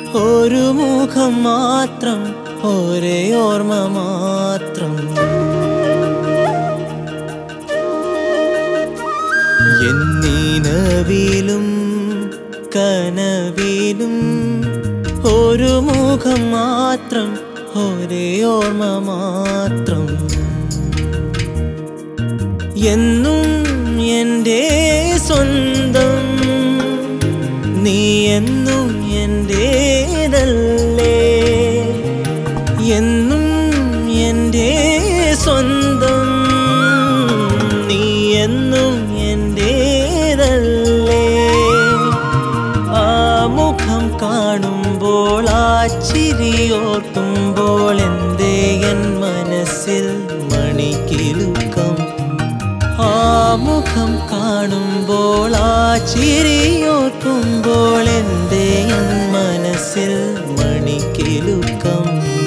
ഒരു മുഖം മാത്രം ഒരേ ഓർമ്മ മാത്രം എന്നീനവിലും കനവിലും ഒരു മുഖം മാത്രം ഒരേ ഓർമ്മ മാത്രം എന്നും എൻ്റെ സ്വന്തം നീ എന്നും എൻ്റേതല്ലേ എന്നും എൻ്റെ സ്വന്തം നീ എന്നും എൻ്റേതല്ലേ ആ മുഖം കാണുമ്പോൾ ആ ചിരിയോർക്കുമ്പോൾ എന്തേ എൻ മനസ്സിൽ മണിക്കിലുക്കം ആ മുഖം കാണുമ്പോൾ ആ ചിരിയോർക്കുമ്പോൾ എൻ്റെ എൻ മനസ്സിൽ മണിക്കിലുക്കം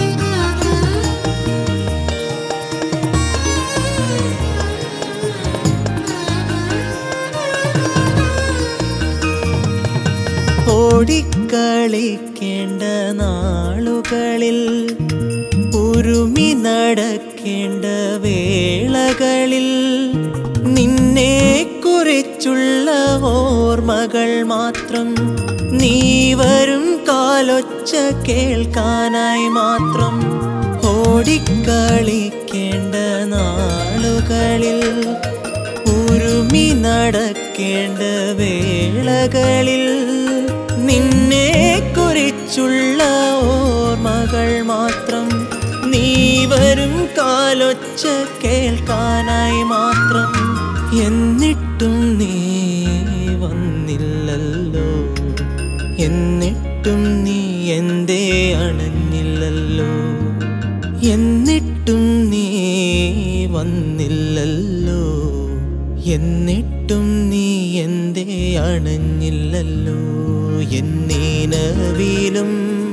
ഓടിക്കളിക്കേണ്ട നാളുകളിൽ ഉരുമി നടക്കേണ്ട വേളകളിൽ നിന്നെ കുറിച്ചുള്ള ഓർമ്മകൾ മാത്രം നീ വരും കാലൊച്ച കേൾക്കാനായി മാത്രം ഓടിക്കളിക്കേണ്ട നാളുകളിൽ ഉരുമി നടക്കേണ്ട വേളകളിൽ നിന്നെ കുറിച്ചുള്ള ഓർമ്മകൾ മാത്രം നീ വരും കാലൊച്ച കേൾക്കാനായി മാത്രം എന്നിട്ടും നീ വന്നില്ലല്ലോ എന്നിട്ടും നീ എന്തേ അണഞ്ഞില്ലല്ലോ എന്നിട്ടും നീ വന്നില്ലല്ലോ എന്നിട്ടും നീ എന്തേ അണഞ്ഞില്ലല്ലോ എന്നീനവിലും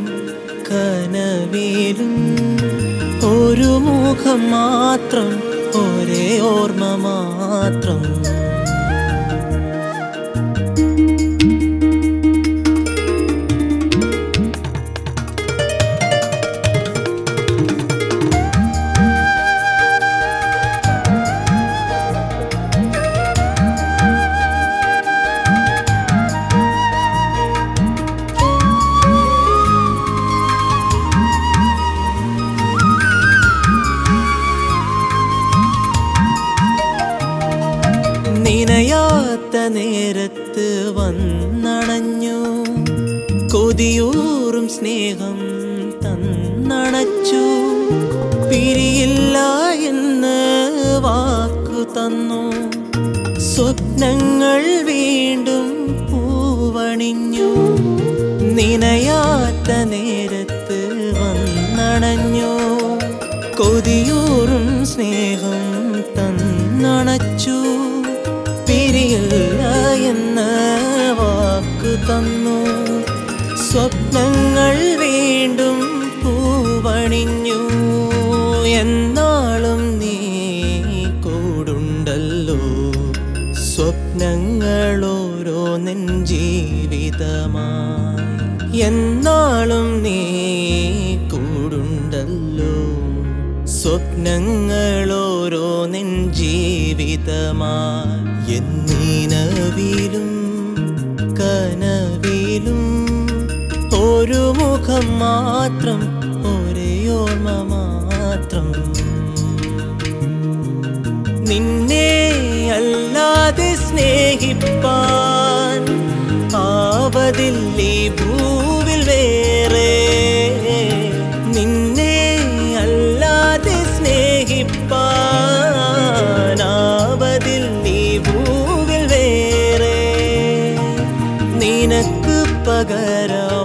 കനവിലും ഒരു മുഖം മാത്രം ഒരേ ഓർമ്മ മാത്രം നിനയാത്ത നേരത്ത് വന്നണഞ്ഞു കൊതിയൂറും സ്നേഹം തന്നണച്ചു പിരിയില്ല എന്ന് വാക്കു തന്നു സ്വപ്നങ്ങൾ വീണ്ടും പൂവണിഞ്ഞു നിനയാത്ത നേരത്ത് വന്നണഞ്ഞു കൊതിയൂറും സ്നേഹം തന്നണച്ചു പിരിയില്ല എന്ന് വാക്കു തന്നു സ്വപ്നങ്ങൾ വീണ്ടും പൂവണിഞ്ഞു എന്നാളും നീ കൂടുണ്ടല്ലോ സ്വപ്നങ്ങൾ ഓരോ നെൻ ജീവിതമായി എന്നാളും നീ കൂടുണ്ടല്ലോ സ്വപ്നങ്ങൾ ഓരോ നിൻ ജീവിതമായി എന്നീനവിലും കനവിലും ഒരു മുഖം മാത്രം ഒരേ ഓർമ്മ മാത്രം നിന്നെ അല്ലാതെ സ്നേഹിപ്പാൻ ആവതില്ലേ ഭൂവിൽ വേറെ നിന്നെ അല്ലാതെ സ്നേഹിപ്പാൻ ആവതില്ലേ ഭൂവിൽ വേറെ നിനക്ക് പകരാ